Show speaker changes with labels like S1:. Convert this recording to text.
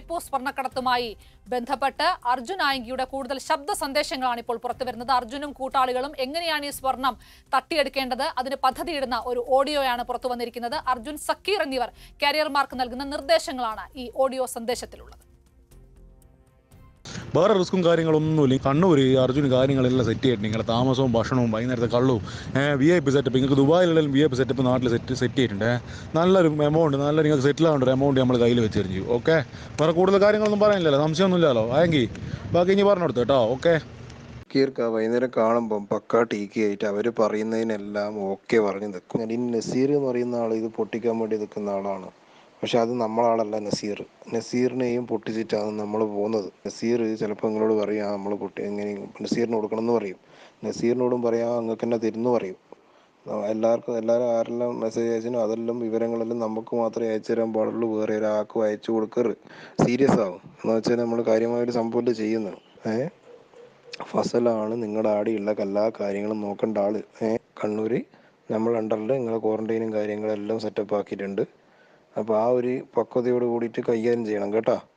S1: Depot സ്വർണ്ണക്കടത്തുമായി ബന്ധപ്പെട്ട് അർജുൻ ആയങ്കിയുടെ കൂടുതൽ ശബ്ദ സന്ദേശങ്ങളാണ് ഇപ്പോൾ പുറത്തുവരുന്നത് അർജുനും കൂട്ടാളികളും എങ്ങനെയാണ് ഈ സ്വർണം തട്ടിയെടുക്കേണ്ടത് അതിന് പദ്ധതിയിടുന്ന ഒരു ഓഡിയോയാണ് പുറത്തു വന്നിരിക്കുന്നത് അർജുൻ സക്കീർ എന്നിവർ കാരിയർമാർക്ക് നൽകുന്ന നിർദ്ദേശങ്ങളാണ് ഈ ഓഡിയോ സന്ദേശത്തിലുള്ളത്
S2: വേറെ റിസ്ക്കും കാര്യങ്ങളൊന്നുമില്ല ഈ കണ്ണൂർ ഈ അർജുന് കാര്യങ്ങളെല്ലാം സെറ്റ് ചെയ്തിട്ട് നിങ്ങളുടെ താമസവും ഭക്ഷണവും വൈകുന്നേരത്തെ കള്ളവും വി ഐ പി സെറ്റപ്പ് നിങ്ങൾക്ക് ദുബായിലുള്ള വി ഐ പി സെറ്റപ്പ് നാട്ടിൽ സെറ്റ് സെറ്റ് ചെയ്തിട്ടുണ്ട് ഏ. നല്ലൊരു എമൗണ്ട് നല്ല നിങ്ങൾക്ക് സെറ്റിൽ ആവേണ്ട ഒരു എമൗണ്ട് നമ്മൾ കയ്യിൽ വെച്ച് തരും ചെയ്യും ഓക്കെ വേറെ കൂടുതൽ കാര്യങ്ങളൊന്നും പറയാനില്ലല്ലോ സംശയമൊന്നുമില്ലല്ലോ ആയെങ്കിൽ ബാക്കി ഇനി പറഞ്ഞു കൊടുത്തു കേട്ടോ ഓക്കെ
S3: കീർക്ക വൈകുന്നേരം കാണുമ്പം പക്ക ടീക്കി ആയിട്ട് അവർ പറയുന്നതിനെല്ലാം ഓക്കെ പറഞ്ഞ് നിൽക്കും ഈ നസീർ എന്ന് പറയുന്ന ആൾ ഇത് പൊട്ടിക്കാൻ വേണ്ടി നിൽക്കുന്ന ആളാണ് പക്ഷെ അത് നമ്മളാളല്ല നസീർ നസീറിനെയും പൊട്ടിച്ചിട്ടാണ് നമ്മൾ പോകുന്നത് നസീർ ചിലപ്പോൾ നിങ്ങളോട് പറയും ആ നമ്മൾ പൊട്ടി എങ്ങനെ നസീറിന് കൊടുക്കണം എന്ന് പറയും നസീറിനോടും പറയാം നിങ്ങൾക്ക് തന്നെ തരുന്നു പറയും ആ, എല്ലാവർക്കും എല്ലാവരും ആരെല്ലാം മെസ്സേജ് അയച്ചിനും അതെല്ലാം വിവരങ്ങളെല്ലാം നമുക്ക് മാത്രമേ അയച്ചു തരാൻ പാടുള്ളൂ വേറെ ഒരാൾക്കും അയച്ചു കൊടുക്കരുത് സീരിയസ് ആവും എന്ന് വെച്ചാൽ നമ്മൾ കാര്യമായൊരു സംഭവമല്ലേ ചെയ്യുന്നത് ഏഹ് ഫസലാണ് നിങ്ങളുടെ ആടെയുള്ള എല്ലാ കാര്യങ്ങളും നോക്കേണ്ട ആള് ഏ കണ്ണൂർ നമ്മൾ അണ്ടറിൽ നിങ്ങളെ ക്വാറന്റൈനും കാര്യങ്ങളെല്ലാം സെറ്റപ്പ് ആക്കിയിട്ടുണ്ട് അപ്പോൾ ആ ഒരു പക്വതയോട് കൂടിയിട്ട് കൈകാര്യം ചെയ്യണം കേട്ടോ